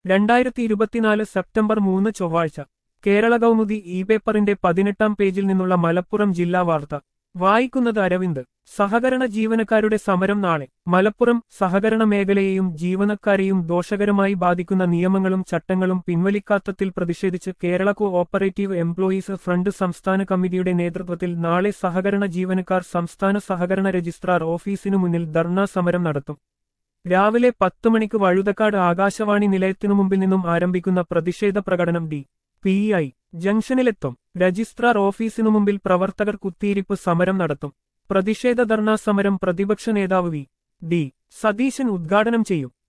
രണ്ടായിരത്തി ഇരുപത്തിനാല് സെപ്റ്റംബർ മൂന്ന് ചൊവ്വാഴ്ച കേരള കൗമുദി ഇ പേപ്പറിന്റെ പതിനെട്ടാം പേജിൽ നിന്നുള്ള മലപ്പുറം ജില്ലാ വാർത്ത വായിക്കുന്നത് അരവിന്ദ് സഹകരണ ജീവനക്കാരുടെ സമരം നാളെ മലപ്പുറം സഹകരണ മേഖലയെയും ജീവനക്കാരെയും ദോഷകരമായി ബാധിക്കുന്ന നിയമങ്ങളും ചട്ടങ്ങളും പിൻവലിക്കാത്തത്തിൽ പ്രതിഷേധിച്ച് Kerala cooperative employees front സംസ്ഥാന കമ്മിറ്റിയുടെ നേതൃത്വത്തിൽ നാളെ സഹകരണ ജീവനക്കാർ സംസ്ഥാന സഹകരണ രജിസ്ട്രാർ ഓഫീസിനു മുന്നിൽ ധർണാ സമരം നടത്തും രാവിലെ പത്ത് മണിക്ക് വഴുതക്കാട് ആകാശവാണി നിലയത്തിനു മുമ്പിൽ നിന്നും ആരംഭിക്കുന്ന പ്രതിഷേധ പ്രകടനം ഡി പി ഐ ജംഗ്ഷനിലെത്തും രജിസ്ട്രാർ ഓഫീസിനു മുമ്പിൽ പ്രവർത്തകർ കുത്തിയിരിപ്പ് സമരം നടത്തും പ്രതിഷേധ ധർണാ സമരം പ്രതിപക്ഷ നേതാവ് വി ഡി സതീശൻ ഉദ്ഘാടനം ചെയ്യും